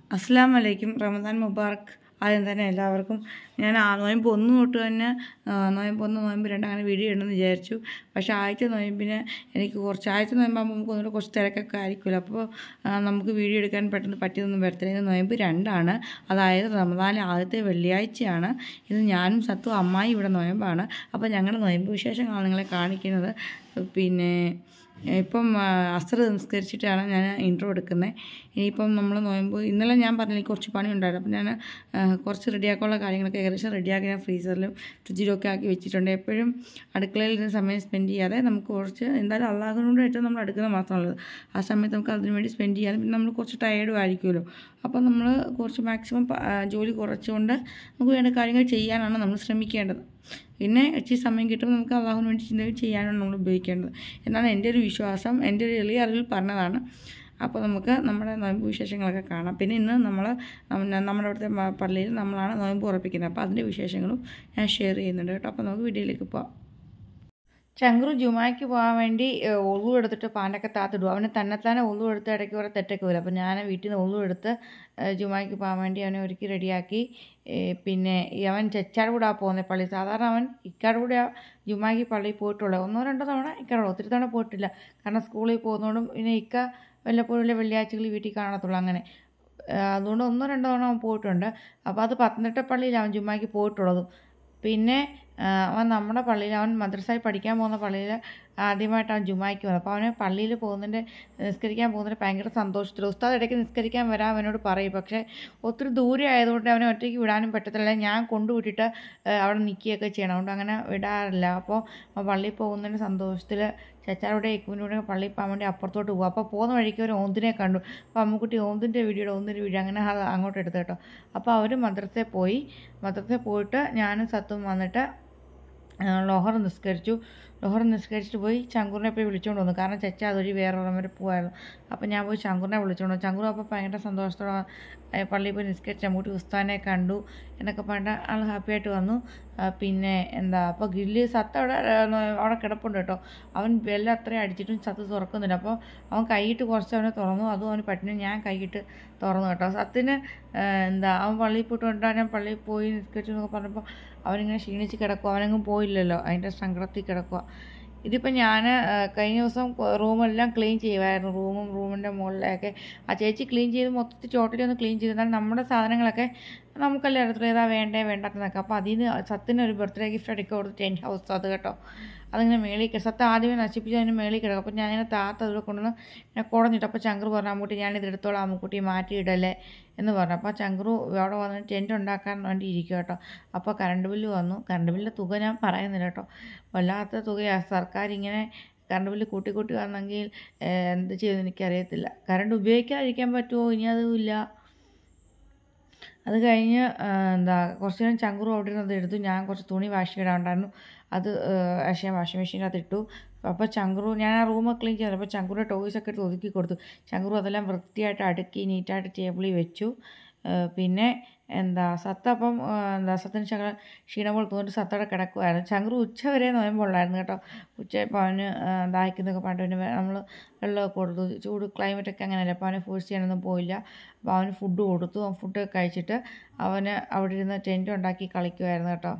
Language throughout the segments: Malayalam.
അസ്സാം വലൈക്കും റമദാൻ മുബാറക് ആദ്യം തന്നെ എല്ലാവർക്കും ഞാൻ ആ നോയമ്പ് ഒന്ന് തൊട്ട് തന്നെ ആ, നോയമ്പ് ഒന്ന് നോയമ്പ് രണ്ട് അങ്ങനെ വീഡിയോ ഇടണമെന്ന് വിചാരിച്ചു പക്ഷേ ആദ്യത്തെ നോയമ്പിന് എനിക്ക് കുറച്ച് ആദ്യത്തെ നോയമ്പാകുമ്പോൾ നമുക്ക് ഒന്നുകൂടെ കുറച്ച് തിരക്കൊക്കെ ആയിരിക്കുമല്ലോ അപ്പോൾ ആ, നമുക്ക് വീഡിയോ എടുക്കാൻ പെട്ടെന്ന് പറ്റിയതൊന്നും വരത്തില്ല ഇത് നോയമ്പ് രണ്ടാണ് അതായത് റമദാനിലെ ആദ്യത്തെ വെള്ളിയാഴ്ചയാണ് ഇത് ഞാനും സത്തു അമ്മായി ഇവിടെ നോയമ്പാണ് അപ്പോൾ ഞങ്ങളുടെ നോയമ്പ് വിശേഷങ്ങളാണ് നിങ്ങളെ കാണിക്കുന്നത് പിന്നെ ഇപ്പം ആ, അസ്ർ സംസ്കരിച്ചിട്ടാണ് ഞാൻ ഇൻട്രോ എടുക്കുന്നത് ഇനിയിപ്പം നമ്മൾ നോയമ്പ് ഇന്നലെ ഞാൻ പറഞ്ഞില്ല എനിക്ക് കുറച്ച് പണി ഉണ്ടായിരുന്നു അപ്പം ഞാൻ ആ, കുറച്ച് റെഡിയാക്കാനുള്ള കാര്യങ്ങളൊക്കെ ഏകദേശം റെഡിയാക്കി ഞാൻ ഫ്രീസറിലും ഫ്രിഡ്ജിലും ഒക്കെ ആക്കി വെച്ചിട്ടുണ്ട് എപ്പോഴും അടുക്കളയിൽ ഇരുന്ന് സമയം സ്പെൻഡ് ചെയ്യാതെ നമുക്ക് കുറച്ച് എന്തായാലും അള്ളാഹുവിനോട് ഏറ്റവും നമ്മൾ അടുക്കുന്നത് മാത്രമുള്ളത് ആ സമയത്ത് നമുക്ക് അതിന് വേണ്ടി സ്പെൻഡ് ചെയ്യാതെ പിന്നെ നമ്മൾ കുറച്ച് ടയേർഡും ആയിരിക്കുമല്ലോ അപ്പോൾ നമ്മൾ കുറച്ച് മാക്സിമം പ- ആ, ജോലി കുറച്ചുകൊണ്ട് നമുക്ക് വേണ്ട കാര്യങ്ങൾ ചെയ്യാനാണ് നമ്മൾ ശ്രമിക്കേണ്ടത് പിന്നെ ഇച്ചിരി സമയം കിട്ടുമ്പോൾ നമുക്ക് അള്ളാഹുവിന് വേണ്ടി ചിന്തകൾ ചെയ്യാനാണ് നമ്മൾ ഉപയോഗിക്കേണ്ടത് എന്നാണ് എൻ്റെ ഒരു വിശ്വാസം എൻ്റെ ഒരു എളിയ അറിവിൽ പറഞ്ഞതാണ് അപ്പോൾ നമുക്ക് നമ്മുടെ നോയമ്പ് വിശേഷങ്ങളൊക്കെ കാണാം പിന്നെ ഇന്ന് നമ്മൾ നമ്മുടെ അവിടുത്തെ മ- പള്ളിയിൽ നമ്മളാണ് നോയമ്പ് ഉറപ്പിക്കുന്നത് അപ്പോൾ അതിൻ്റെ വിശേഷങ്ങളും ഞാൻ ഷെയർ ചെയ്യുന്നുണ്ട് കേട്ടോ അപ്പോൾ നമുക്ക് വീഡിയോയിലേക്ക് പോവാം ചങ്ക്രു ജുമായ്ക്ക് പോകാൻ വേണ്ടി ഒളു എടുത്തിട്ട് പാൻ്റൊക്കെ താത്തിടും അവന് തന്നെത്താനെ ഒളു എടുത്ത് ഇടയ്ക്ക് കുറേ തെറ്റൊക്കെ വരും അപ്പോൾ ഞാൻ വീട്ടിൽ നിന്ന് ഒളു എടുത്ത് ഏഹ് ജുമായ്ക്ക് പോകാൻ വേണ്ടി അവനെ ഒരുക്കി റെഡിയാക്കി ഏഹ് പിന്നെ ഈ അവൻ ചെച്ചാട് കൂടെ പോകുന്നത് പള്ളി സാധാരണ അവൻ ഇക്കാട് കൂടെ ജുമായ്ക്ക് പള്ളിയിൽ പോയിട്ടുള്ളത് ഒന്നോ രണ്ടോ തവണ ഇക്കാടോ ഒത്തിരി തവണ പോയിട്ടില്ല കാരണം സ്കൂളിൽ പോകുന്നതുകൊണ്ടും പിന്നെ ഇക്ക വല്ലപ്പോഴും ഇല്ല വെള്ളിയാഴ്ചകളിൽ വീട്ടിൽ കാണത്തുള്ളൂ അങ്ങനെ ഏഹ് അതുകൊണ്ട് ഒന്നോ രണ്ടോ തവണ അവൻ പോയിട്ടുണ്ട് അപ്പോൾ അത് പത്തനംതിട്ട പള്ളിയിൽ അവൻ ജുമായ്ക്ക് പോയിട്ടുള്ളത് പിന്നെ ആ, അവൻ നമ്മുടെ പള്ളിയിൽ അവൻ മദ്രസയിൽ പഠിക്കാൻ പോകുന്ന പള്ളിയിൽ ആദ്യമായിട്ട് അവൻ ജുമായ്ക്ക് വന്നത് അപ്പോൾ അവന് പള്ളിയിൽ പോകുന്നതിൻ്റെ നിസ്കരിക്കാൻ പോകുന്നതിൻ്റെ ഭയങ്കര സന്തോഷത്തിൽ ഉസ്താദ് ഇടയ്ക്ക് നിസ്കരിക്കാൻ വരാൻ അവനോട് പറയും പക്ഷേ ഒത്തിരി ദൂരെ ആയതുകൊണ്ട് അവനെ ഒറ്റയ്ക്ക് വിടാനും പറ്റത്തില്ല ഞാൻ കൊണ്ടുവിട്ടിട്ട് ആ, അവിടെ നിൽക്കുകയൊക്കെ ചെയ്യണം അതുകൊണ്ട് അങ്ങനെ വിടാറില്ല അപ്പോൾ അവൻ പള്ളിയിൽ പോകുന്നതിൻ്റെ സന്തോഷത്തിൽ ചച്ചാരുടെ എക്കുവിനൂടെ പള്ളിയിൽ പോകാൻ വേണ്ടി അപ്പുറത്തോട്ട് പോകും അപ്പോൾ പോകുന്ന വഴിക്ക് ഒരു ഓന്തിനെ കണ്ടു അപ്പോൾ അമ്മുക്കുട്ടി ഓന്തിൻ്റെ വീഡിയോയുടെ ഓന്തിൻ്റെ വീഡിയോ അങ്ങനെ അത് അങ്ങോട്ട് എടുത്തു കേട്ടോ അപ്പോൾ അവർ മദ്രസയിൽ പോയി മദ്രസയിൽ പോയിട്ട് ഞാനും സത്തും വന്നിട്ട് ആ, ലോഹർ നിസ്കരിച്ചു ലോഹർ നിസ്കരിച്ചിട്ട് പോയി ചങ്കൂറിനെ പോയി വിളിച്ചുകൊണ്ട് വന്നു കാരണം ചച്ച അതൊരു വേറെ ഒരെണ്ണം വരെ പോകായിരുന്നു അപ്പോൾ ഞാൻ പോയി ചങ്കൂറിനെ വിളിച്ചുകൊണ്ട് വന്നു ചങ്കൂർ അപ്പോൾ ഭയങ്കര സന്തോഷത്തോടെ ഏ, പള്ളിയിൽ പോയി നിസ്കരിച്ച് അമ്മൂട്ടി ഉസ്താനെ കണ്ടു എന്നൊക്കെ പറഞ്ഞിട്ട് ആൾ ഹാപ്പി ആയിട്ട് വന്നു ആ, പിന്നെ എന്താ അപ്പോൾ ഗില്ലി സത്ത് അവിടെ ആ, നോ- അവിടെ കിടപ്പുണ്ട് കേട്ടോ അവൻ ബെല്ല് അത്രയും അടിച്ചിട്ടും സത്ത് തുറക്കുന്നില്ല അപ്പോൾ അവൻ കൈയിട്ട് കുറച്ച് അവനെ തുറന്നു അതും അവന് പറ്റിന് ഞാൻ കൈയിട്ട് തുറന്നു കേട്ടോ സത്തിന് ആ, എന്താ അവൻ പള്ളിയിൽ പോയിട്ട് കൊണ്ടാ ഞാൻ പള്ളിയിൽ പോയി നിസ്കരിച്ചു എന്നൊക്കെ പറഞ്ഞപ്പോൾ അവനിങ്ങനെ ക്ഷീണിച്ച് കിടക്കുക അവനെങ്ങും പോയില്ലല്ലോ അതിൻ്റെ സങ്കടത്തിൽ കിടക്കുക ഇതിപ്പോൾ ഞാൻ കഴിഞ്ഞ ദിവസം റൂമെല്ലാം ക്ലീൻ ചെയ്യുമായിരുന്നു റൂമും റൂമിൻ്റെ മുകളിലൊക്കെ ആ ചേച്ചി ക്ലീൻ ചെയ്ത് മൊത്തത്തിൽ ടോട്ടലി ഒന്ന് ക്ലീൻ ചെയ്ത് എന്നാൽ നമ്മുടെ സാധനങ്ങളൊക്കെ നമുക്കല്ലേ അറിയത്തുള്ളൂ ഏതാ വേണ്ടേ വേണ്ടാത്തതൊക്കെ അപ്പോൾ അതിൽ നിന്ന് സത്തിന് ഒരു ബർത്ത്ഡേ ഗിഫ്റ്റ് അടിക്കുക കൊടുത്ത് ടെൻ ഹൗസ് അത് കേട്ടോ അതിങ്ങനെ മേളിൽ കിട- സത്ത് ആദ്യമേ നശിപ്പിച്ച് അതിന് മേളിൽ കിടക്കും അപ്പോൾ ഞാനിങ്ങനെ താത്ത അതിൽ കൊണ്ടുവന്ന് ഞാൻ കുടഞ്ഞിട്ട് അപ്പോൾ ചങ്ക്രു പറഞ്ഞു അമ്മൂട്ടി ഞാനിത് എടുത്തോളാം അമ്മുക്കുട്ടി മാറ്റിയിടല്ലേ എന്ന് പറഞ്ഞു അപ്പോൾ ചങ്ക്രു അവിടെ വന്ന് ടെൻറ്റ് ഉണ്ടാക്കാൻ വേണ്ടി ഇരിക്കും കേട്ടോ അപ്പോൾ കറണ്ട് ബില്ല് വന്നു കറണ്ട് ബില്ലിൻ്റെ തുക ഞാൻ പറയുന്നില്ല കേട്ടോ വല്ലാത്ത തുകയാണ് സർക്കാർ ഇങ്ങനെ കറണ്ട് ബില്ല് കൂട്ടി കൂട്ടി വന്നെങ്കിൽ ഏഹ്, എന്ത് ചെയ്യുമെന്ന് എനിക്കറിയത്തില്ല കറണ്ട് ഉപയോഗിക്കാതിരിക്കാൻ പറ്റുമോ ഇനി അതും ഇല്ല അത് കഴിഞ്ഞ് ആ, എന്താ കുറച്ച് നേരം ചങ്കുറു അവിടെ ഇരുന്നത് എടുത്തു ഞാൻ കുറച്ച് തുണി വാഷ് ചെയ്തിടാണ്ടായിരുന്നു അത് പക്ഷേ വാഷിംഗ് മെഷീനകത്ത് ഇട്ടു അപ്പോൾ ചങ്കുറു ഞാൻ ആ റൂം ക്ലീൻ ചെയ്തു അപ്പോൾ ചങ്കുറിൻ്റെ ടോയ്സ് ഒക്കെ എടുത്ത് ഒതുക്കി കൊടുത്തു ചങ്കുറു അതെല്ലാം വൃത്തിയായിട്ട് അടുക്കി നീറ്റായിട്ട് ടേബിളിൽ വെച്ചു ആ, പിന്നെ എന്താ സത്ത അപ്പം ആ, എന്താ സത്തിന് ശകലം ക്ഷീണം പോലെ തോന്നിട്ട് സത്തയുടെ കിടക്കുമായിരുന്നു ചങ്കുറു ഉച്ച വരെ നോയമ്പുള്ളായിരുന്നു കേട്ടോ ഉച്ച ഇപ്പോൾ അവന് ആ, ദാഹിക്കുന്നൊക്കെ പറഞ്ഞിട്ട് പിന്നെ നമ്മൾ വെള്ളമൊക്കെ കൊടുത്തു ചൂട് ക്ലൈമറ്റൊക്കെ അങ്ങനെയല്ലേ അപ്പോൾ അവനെ ഫോഴ്സ് ചെയ്യാനൊന്നും പോയില്ല അപ്പോൾ അവന് ഫുഡ് കൊടുത്തു അവൻ ഫുഡ് കഴിച്ചിട്ട് അവന് അവിടെ ഇരുന്ന് ടെൻറ്റ് ഉണ്ടാക്കി കളിക്കുമായിരുന്നു കേട്ടോ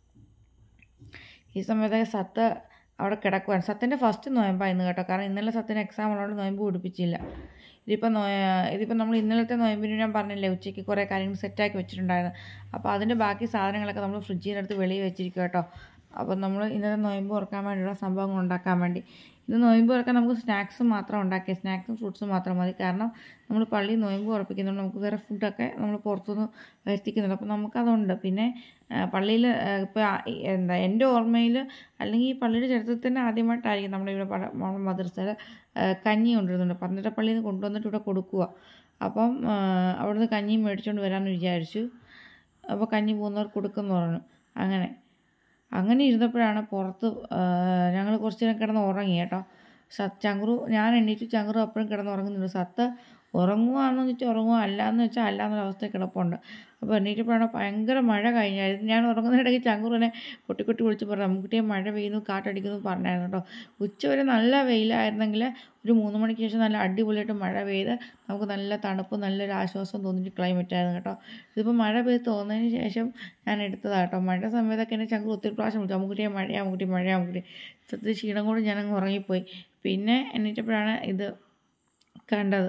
ഈ സമയത്ത് സത്ത് അവിടെ കിടക്കുവാണ് സത്തിൻ്റെ ഫസ്റ്റ് നോയമ്പായിരുന്നു കേട്ടോ കാരണം ഇന്നലെ സത്തിന് എക്സാം ഉള്ളതുകൊണ്ട് നോയമ്പ് പിടിപ്പിച്ചില്ല ഇതിപ്പോൾ നോയ ഇതിപ്പോൾ നമ്മൾ ഇന്നലത്തെ നോയമ്പിന് ഞാൻ പറഞ്ഞില്ലേ ഉച്ചയ്ക്ക് കുറേ കാര്യങ്ങൾ സെറ്റാക്കി വെച്ചിട്ടുണ്ടായിരുന്നു അപ്പോൾ അതിൻ്റെ ബാക്കി സാധനങ്ങളൊക്കെ നമ്മൾ ഫ്രിഡ്ജിൽ നിന്ന് എടുത്ത് വെളിയിൽ വെച്ചിരിക്കും കേട്ടോ അപ്പോൾ നമ്മൾ ഇന്നലെ നോയമ്പ് തുറക്കാൻ വേണ്ടിയുള്ള സംഭവങ്ങൾ ഉണ്ടാക്കാൻ വേണ്ടി ഇത് നോയമ്പ് തുറക്കാൻ നമുക്ക് സ്നാക്സ് മാത്രം ഉണ്ടാക്കിയ സ്നാക്സും ഫ്രൂട്ട്സും മാത്രം മതി കാരണം നമ്മൾ പള്ളി നോയമ്പ് ഉറപ്പിക്കുന്നുണ്ട് നമുക്ക് വേറെ ഫുഡൊക്കെ നമ്മൾ പുറത്തുനിന്ന് വരുത്തിക്കുന്നുണ്ട് അപ്പോൾ നമുക്കതുണ്ട് പിന്നെ പള്ളിയിൽ ഇപ്പോൾ എന്താ എൻ്റെ ഓർമ്മയിൽ അല്ലെങ്കിൽ ഈ പള്ളിയുടെ ചരിത്രത്തിൽ തന്നെ ആദ്യമായിട്ടായിരിക്കും നമ്മുടെ ഇവിടെ പട- നമ്മുടെ മദ്രസയിൽ കഞ്ഞി കൊണ്ടുവരുന്നുണ്ട് പന്ത്രണ്ട് പള്ളിയിൽ നിന്ന് കൊണ്ടുവന്നിട്ട് ഇവിടെ കൊടുക്കുക അപ്പം ആ, അവിടുന്ന് കഞ്ഞി മേടിച്ചുകൊണ്ട് വരാമെന്ന് വിചാരിച്ചു അപ്പോൾ കഞ്ഞി പോകുന്നവർക്ക് കൊടുക്കുമെന്ന് പറഞ്ഞു അങ്ങനെ അങ്ങനെ ഇരുന്നപ്പോഴാണ് പുറത്ത് ഞങ്ങൾ കുറച്ച് നേരം കിടന്ന് ഉറങ്ങി കേട്ടോ സത്ത് ചങ്കുറു ഞാൻ എണീറ്റ് ചങ്കുറു അപ്പോഴും കിടന്ന് ഉറങ്ങുന്നുണ്ട് സത്ത് ഉറങ്ങുവാന്ന് വെച്ചാൽ ഉറങ്ങുക അല്ലാന്ന് വെച്ചാൽ അല്ല എന്നൊരവസ്ഥ കിടപ്പുണ്ട് അപ്പോൾ എണീറ്റപ്പോഴാണ് ഭയങ്കര മഴ കഴിഞ്ഞായിരുന്നു ഞാൻ ഉറങ്ങുന്നതിനിടയ്ക്ക് ചങ്കുറിനെ കൊട്ടി കൊട്ടി വിളിച്ച് പറഞ്ഞു നമുക്കിട്ടേ മഴ പെയ്യുന്നു കാറ്റടിക്കുന്നു പറഞ്ഞായിരുന്നു കേട്ടോ ഉച്ചവരെ നല്ല വെയിലായിരുന്നെങ്കിൽ ഒരു മൂന്ന് മണിക്ക് ശേഷം നല്ല അടിപൊളിയായിട്ട് മഴ പെയ്ത് നമുക്ക് നല്ല തണുപ്പ് നല്ലൊരു ആശ്വാസം തോന്നിയിട്ട് ക്ലൈമറ്റ് ആയിരുന്നു കേട്ടോ ഇതിപ്പോൾ മഴ പെയ്ത് തോന്നതിന് ശേഷം ഞാൻ എടുത്തതാണ് കേട്ടോ മഴ സമയത്തൊക്കെ എന്നെ ചങ്കു ഒത്തിരി പ്രാവശ്യം വിളിച്ചു അമ്മുക്കുട്ടിയെ മഴ അമ്മുക്കുട്ടി മഴ അമ്മുക്കുട്ടി സത്യത്തിൽ ക്ഷീണം കൊണ്ട് ഞാനങ്ങ് ഉറങ്ങിപ്പോയി പിന്നെ എണീറ്റപ്പോഴാണ് ഇത് കണ്ടത്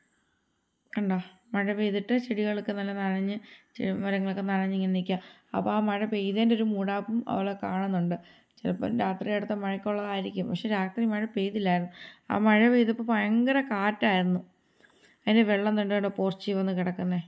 കണ്ടോ മഴ പെയ്തിട്ട് ചെടികളൊക്കെ നല്ല നനഞ്ഞ് ചെ- മരങ്ങളൊക്കെ നനഞ്ഞ് ഇങ്ങനെ നിൽക്കുക അപ്പോൾ ആ മഴ പെയ്തതിൻ്റെ ഒരു മൂടാപ്പും അവളെ കാണുന്നുണ്ട് ചിലപ്പം രാത്രി അടുത്ത മഴയ്ക്കുള്ളതായിരിക്കും പക്ഷെ രാത്രി മഴ പെയ്തില്ലായിരുന്നു ആ മഴ പെയ്തപ്പോൾ ഭയങ്കര കാറ്റായിരുന്നു അതിൻ്റെ വെള്ളം തണ്ടോ പോർച്ചി വന്ന് കിടക്കുന്നേ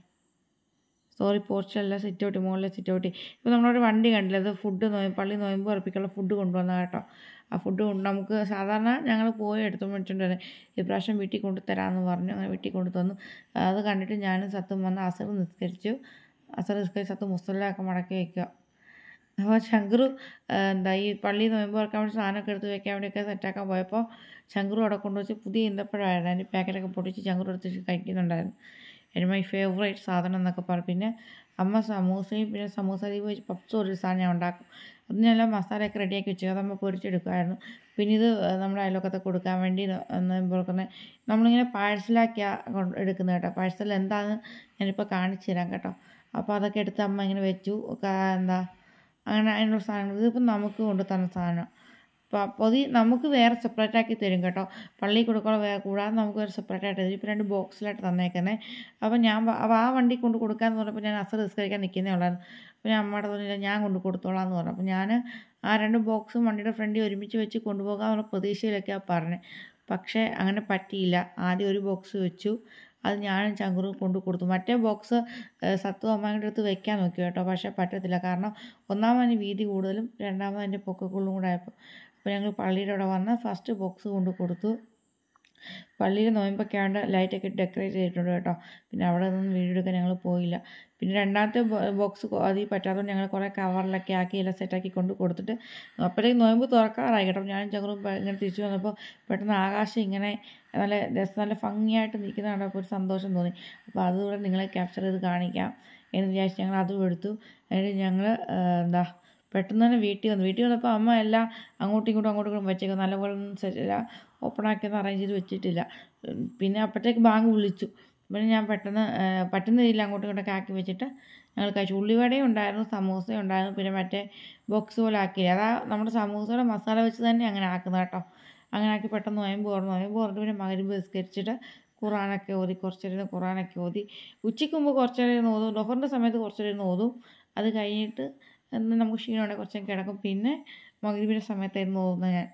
സോറി പോർച്ചിലല്ല സിറ്റ് ഔട്ട് മുകളിലെ സിറ്റ് ഔട്ട് ഇപ്പോൾ നമ്മളൊരു വണ്ടി കണ്ടില്ല അത് ഫുഡ് നോയി പള്ളി നോയമ്പ് ഉറപ്പിക്കുള്ള ഫുഡ് കൊണ്ടുവന്ന കേട്ടോ ആ ഫുഡ് കൊണ്ട് നമുക്ക് സാധാരണ ഞങ്ങൾ പോയി എടുത്തു മേടിച്ചുകൊണ്ട് വരെ ഇപ്രാവശ്യം വീട്ടിൽ കൊണ്ട് തരാമെന്ന് പറഞ്ഞു അങ്ങനെ വീട്ടിൽ കൊണ്ട് തന്നു അത് കണ്ടിട്ട് ഞാനും സത്തും വന്ന് അസർ നിസ്കരിച്ചു അസർ നിസ്കരിച്ച് സത്ത് മുസ്ലിമൊക്കെ മടക്കി വയ്ക്കുക അപ്പോൾ ശങ്കറു ആ, എന്താ ഈ പള്ളി നോയമ്പ് തുറക്കാൻ വേണ്ടി സാധനമൊക്കെ എടുത്ത് വെക്കാൻ വേണ്ടിയൊക്കെ സെറ്റാക്കാൻ പോയപ്പോൾ ശങ്കറു അവിടെ കൊണ്ടുവച്ച് പുതിയ ഈന്തപ്പഴമായിരുന്നു അതിൻ്റെ പാക്കറ്റൊക്കെ പൊട്ടിച്ച് ശങ്കറു എടുത്ത് കഴിക്കുന്നുണ്ടായിരുന്നു എൻ്റെ മൈ ഫേവറേറ്റ് സാധനം എന്നൊക്കെ പറയും പിന്നെ അമ്മ സമൂസയും പിന്നെ സമൂസ അരി വെച്ച് പപ്സും ഒരു സാധനം ഞാൻ ഉണ്ടാക്കും അത് ഞാൻ എല്ലാം മസാലയൊക്കെ റെഡിയാക്കി വെച്ചു അത് അമ്മ പൊരിച്ചെടുക്കുമായിരുന്നു പിന്നെ ഇത് നമ്മുടെ അയൽവക്കത്തെ കൊടുക്കാൻ വേണ്ടി കൊടുക്കുന്നത് നമ്മളിങ്ങനെ പാഴ്സലാക്കിയാ കൊണ്ട് എടുക്കുന്നത് കേട്ടോ പാഴ്സൽ എന്താണെന്ന് ഞാനിപ്പോൾ കാണിച്ചു തരാം കേട്ടോ അപ്പോൾ അതൊക്കെ എടുത്ത് അമ്മ ഇങ്ങനെ വെച്ചു ക- എന്താ അങ്ങനെ അതിനുള്ള സാധനങ്ങൾ ഇതിപ്പോൾ നമുക്ക് കൊണ്ടു തന്ന സാധനം അപ്പോൾ പൊതി നമുക്ക് വേറെ സെപ്പറേറ്റ് ആക്കി തരും കേട്ടോ പള്ളി കൊടുക്കാൻ വേറെ കൂടാതെ നമുക്ക് വേറെ സെപ്പറേറ്റ് ആയിട്ട് തരും ഇപ്പോൾ രണ്ട് ബോക്സിലായിട്ട് തന്നേക്കുന്നത് അപ്പോൾ ഞാൻ വ- അപ്പോൾ ആ വണ്ടി കൊണ്ട് കൊടുക്കാമെന്ന് പറഞ്ഞപ്പോൾ ഞാൻ അസർ റിസ്ക് കഴിക്കാൻ നിൽക്കുന്നേ ഉള്ളായിരുന്നു അപ്പോൾ ഞാൻ അമ്മയുടെ തോന്നില്ല ഞാൻ കൊണ്ട് കൊടുത്തോളാം എന്ന് പറഞ്ഞു അപ്പോൾ ഞാൻ ആ രണ്ട് ബോക്സും വണ്ടിയുടെ ഫ്രണ്ടിൽ ഒരുമിച്ച് വെച്ച് കൊണ്ടുപോകാമെന്നുള്ള പ്രതീക്ഷയിലൊക്കെയാണ് പറഞ്ഞത് പക്ഷേ അങ്ങനെ പറ്റിയില്ല ആദ്യം ഒരു ബോക്സ് വെച്ചു അത് ഞാനും ചങ്കുറും കൊണ്ട് കൊടുത്തു മറ്റേ ബോക്സ് സത്തു അമ്മയുടെ അടുത്ത് വെക്കാൻ നോക്കി കേട്ടോ പക്ഷേ പറ്റത്തില്ല കാരണം ഒന്നാമത് അതിന് വീതി കൂടുതലും രണ്ടാമത് അതിൻ്റെ പൊക്കക്കുള്ളും കൂടെ ആയപ്പോൾ അപ്പോൾ ഞങ്ങൾ പള്ളിയുടെ അവിടെ വന്ന് ഫസ്റ്റ് ബോക്സ് കൊണ്ട് കൊടുത്തു പള്ളിയിൽ നോയമ്പൊക്കെ ആണ്ട് ലൈറ്റൊക്കെ ഇട്ട് ഡെക്കറേറ്റ് ചെയ്തിട്ടുണ്ട് കേട്ടോ പിന്നെ അവിടെ നിന്ന് വീഡിയോ എടുക്കാൻ ഞങ്ങൾ പോയില്ല പിന്നെ രണ്ടാമത്തെ ബോക്സ് അതിൽ പറ്റാത്തതുകൊണ്ട് ഞങ്ങൾ കുറേ കവറിലൊക്കെ ആക്കി എല്ലാം സെറ്റാക്കി കൊണ്ട് കൊടുത്തിട്ട് അപ്പോഴേക്കും നോയമ്പ് തുറക്കാറായി കേട്ടോ ഞാനും ചങ്ങറും പ- ഇങ്ങനെ തിരിച്ചു വന്നപ്പോൾ പെട്ടെന്ന് ആകാശം ഇങ്ങനെ നല്ല രസം നല്ല ഭംഗിയായിട്ട് നിൽക്കുന്ന കണ്ടപ്പോൾ ഒരു സന്തോഷം തോന്നി അപ്പോൾ അതുകൂടെ നിങ്ങളെ ക്യാപ്ചർ ചെയ്ത് കാണിക്കാം എന്ന് വിചാരിച്ച് ഞങ്ങൾ അതും എടുത്തു എന്നിട്ട് ഞങ്ങൾ എന്താ പെട്ടെന്ന് തന്നെ വീട്ടിൽ വന്നു വീട്ടിൽ വന്നപ്പോൾ അമ്മ എല്ലാം അങ്ങോട്ടും ഇങ്ങോട്ടും അങ്ങോട്ടും ഇങ്ങോട്ടും വെച്ചേക്കും നല്ലപോലെ ഒന്നും സെറ്റ് എല്ലാം ഓപ്പൺ ആക്കിയൊന്നും അറേഞ്ച് ചെയ്ത് വെച്ചിട്ടില്ല ഉം, പിന്നെ അപ്പോഴത്തേക്ക് ബാങ്ക് വിളിച്ചു പിന്നെ ഞാൻ പെട്ടെന്ന് ആ, പറ്റുന്ന രീതിയിൽ അങ്ങോട്ടും ഇങ്ങോട്ടൊക്കെ ആക്കി വെച്ചിട്ട് ഞങ്ങൾ കഴിച്ചു ഉള്ളിവടയും ഉണ്ടായിരുന്നു സമൂസയും ഉണ്ടായിരുന്നു പിന്നെ മറ്റേ ബോക്സ് പോലെ ആക്കിയില്ല അതാ നമ്മുടെ സമൂസയുടെ മസാല വെച്ച് തന്നെ അങ്ങനെ ആക്കുന്നത് കേട്ടോ അങ്ങനെ ആക്കി പെട്ടെന്ന് നോയമ്പ് ഓർന്നു നോയമ്പ് ഓർന്നിട്ട് പിന്നെ മകരിമ്പ് നിസ്കരിച്ചിട്ട് ഖുറാനൊക്കെ ഓതി കുറച്ചേരം ഖുറാനൊക്കെ ഓതി ഉച്ചയ്ക്ക് മുമ്പ് കുറച്ചേരം ഇരുന്ന് ഓതും ഡൊഹറിൻ്റെ സമയത്ത് കുറച്ചേരം ഇരുന്ന് ഓതും അത് കഴിഞ്ഞിട്ട് എന്ന് നമുക്ക് ക്ഷീണമുണ്ടെങ്കിൽ കുറച്ചേരം കിടക്കും പിന്നെ മകരിബിൻ്റെ സമയത്തായിരുന്നു ഓതുന്നത് ഞാൻ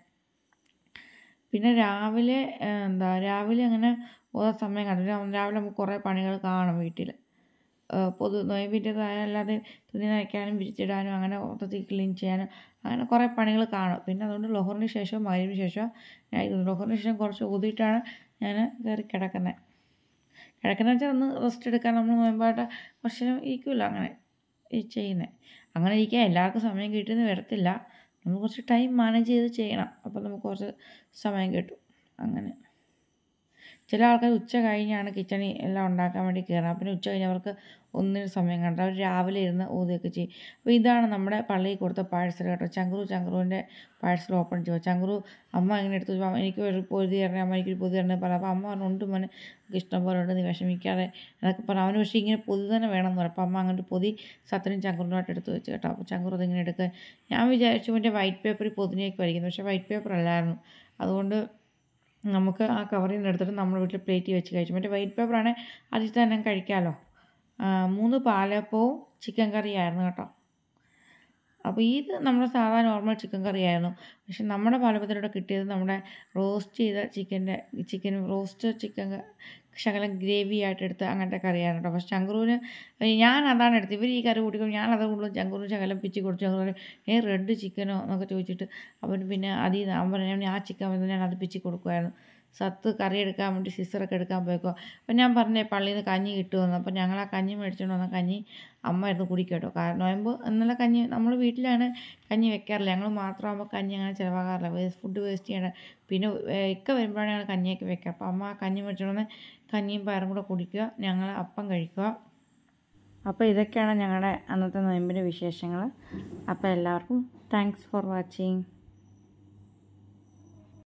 പിന്നെ രാവിലെ ആ, എന്താ രാവിലെ അങ്ങനെ ഓരോ സമയം കണ്ടില്ല രാവിലെ നമുക്ക് കുറേ പണികൾ കാണും വീട്ടിൽ പൊതു നൊയമ്പിൻ്റെതായ അല്ലാതെ തുണി നനയ്ക്കാനും വിരിച്ചിടാനും അങ്ങനെ മൊത്തത്തിൽ ക്ലീൻ ചെയ്യാനും അങ്ങനെ കുറേ പണികൾ കാണും പിന്നെ അതുകൊണ്ട് ലൊഹറിന് ശേഷം മകരിന് ശേഷം ഞാൻ ഇത് ലൊഹറിന് ശേഷം കുറച്ച് ഊതിയിട്ടാണ് ഞാൻ കയറി കിടക്കുന്നത് കിടക്കുന്നത് വെച്ചാൽ ഒന്ന് റെസ്റ്റ് എടുക്കാൻ നമ്മൾ നോയമ്പായിട്ട് കുറച്ച് നേരം ഇരിക്കുമല്ലോ അങ്ങനെ ഈ ചെയ്യുന്നത് അങ്ങനെ ഇരിക്കാൻ എല്ലാവർക്കും സമയം കിട്ടുമെന്ന് വരത്തില്ല നമ്മൾ കുറച്ച് ടൈം മാനേജ് ചെയ്ത് ചെയ്യണം അപ്പോൾ നമുക്ക് കുറച്ച് സമയം കിട്ടും അങ്ങനെ ചില ആൾക്കാർ ഉച്ച കഴിഞ്ഞാണ് കിച്ചണിൽ എല്ലാം ഉണ്ടാക്കാൻ വേണ്ടി കയറുക പിന്നെ ഉച്ച കഴിഞ്ഞവർക്ക് ഒന്നിനും സമയം കണ്ട അവർ രാവിലെ ഇരുന്ന് ഊതുകയൊക്കെ ചെയ്യും അപ്പോൾ ഇതാണ് നമ്മുടെ പള്ളിയിൽ കൊടുത്ത പാഴ്സൽ കേട്ടോ ചങ്കുറു ചങ്കുറുവിൻ്റെ പാഴ്സൽ ഓപ്പൺ ചെയ്യുക ചങ്കുറു അമ്മ ഇങ്ങനെ എടുത്ത് വെച്ചു, "അമ്മ, എനിക്ക് ഒരു പൊതി തരണേ അമ്മ എനിക്കൊരു പൊതി തരണേ പറയാം അപ്പോൾ അമ്മ പറഞ്ഞു ഉണ്ട് മോനെ എനിക്ക് ഇഷ്ടം പോലെ ഉണ്ട് നീ വിഷമിക്കാതെ എന്നൊക്കെ പറഞ്ഞു അവന് പക്ഷേ ഇങ്ങനെ പൊതി തന്നെ വേണം എന്ന് പറഞ്ഞു അപ്പോൾ അമ്മ അങ്ങോട്ട് പൊതി സത്തിനും ചങ്കുറിനുമായിട്ട് എടുത്ത് വെച്ച് കേട്ടോ അപ്പോൾ ചങ്കുറു അതിങ്ങനെ എടുക്കുക ഞാൻ വിചാരിച്ചു മറ്റേ വൈറ്റ് പേപ്പറിൽ പൊതിനെയൊക്കെ വരയ്ക്കുന്നു പക്ഷേ വൈറ്റ് പേപ്പർ അല്ലായിരുന്നു അതുകൊണ്ട് നമുക്ക് ആ കവറിൽ നിന്ന് എടുത്തിട്ട് നമ്മുടെ വീട്ടിൽ പ്ലേറ്റിൽ വെച്ച് കഴിച്ചു മറ്റേ വൈറ്റ് പേപ്പറാണെങ്കിൽ അതിൽ തന്നെ കഴിക്കാമല്ലോ ആ, മൂന്ന് പാലപ്പവും ചിക്കൻ കറിയായിരുന്നു കേട്ടോ അപ്പോൾ ഇത് നമ്മുടെ സാധാരണ നോർമൽ ചിക്കൻ കറിയായിരുന്നു പക്ഷെ നമ്മുടെ പാലപ്പത്തിലൂടെ കിട്ടിയത് നമ്മുടെ റോസ്റ്റ് ചെയ്ത ചിക്കൻ്റെ ചിക്കൻ റോസ്റ്റ് ചിക്കൻ ശകലം ഗ്രേവി ആയിട്ട് എടുത്ത് അങ്ങനത്തെ കറിയായിരുന്നു കേട്ടോ പക്ഷെ ചങ്കുറുവിന് ഞാൻ അതാണ് എടുത്തത് ഇവർ ഈ കറി കൂട്ടിക്കും ഞാൻ അത് കൂടുതലും ചങ്കുറിന് ശകലം പിച്ചി കൊടുത്തു ചങ്കുറിന് ഏ റെഡ് ചിക്കനോ എന്നൊക്കെ ചോദിച്ചിട്ട് അവന് പിന്നെ അതിൽ നിന്ന് അവൻ പറഞ്ഞു ആ ചിക്കൻ വന്ന് ഞാൻ അത് പിച്ചി കൊടുക്കുമായിരുന്നു സത്ത് കറി എടുക്കാൻ വേണ്ടി സിസറൊക്കെ എടുക്കാൻ പോയിക്കോ അപ്പം ഞാൻ പറഞ്ഞേ പള്ളിയിൽ നിന്ന് കഞ്ഞി കിട്ടുമെന്ന് അപ്പം ഞങ്ങൾ ആ കഞ്ഞി മേടിച്ചുകൊണ്ട് വന്ന കഞ്ഞി അമ്മ ഇരുന്ന് കുടിക്കും കേട്ടോ കാരണം നോയമ്പ് എന്നുള്ള കഞ്ഞി നമ്മൾ വീട്ടിലാണ് കഞ്ഞി വെക്കാറില്ല ഞങ്ങൾ മാത്രമാകുമ്പോൾ കഞ്ഞി അങ്ങനെ ചിലവാകാറില്ല വേസ്റ്റ് ഫുഡ് വേസ്റ്റ് ചെയ്യണം പിന്നെ ഏഹ് ഇക്ക വരുമ്പോഴാണ് ഞങ്ങൾ കഞ്ഞിയൊക്കെ വെക്കുക അപ്പോൾ അമ്മ ആ കഞ്ഞി മേടിച്ചുകൊണ്ട് വന്ന് കഞ്ഞിയും പയറും കൂടെ കുടിക്കുക ഞങ്ങൾ അപ്പം കഴിക്കുക അപ്പോൾ ഇതൊക്കെയാണ് ഞങ്ങളുടെ അന്നത്തെ നോയമ്പിൻ്റെ വിശേഷങ്ങൾ അപ്പോൾ എല്ലാവർക്കും താങ്ക്സ് ഫോർ വാച്ചിങ്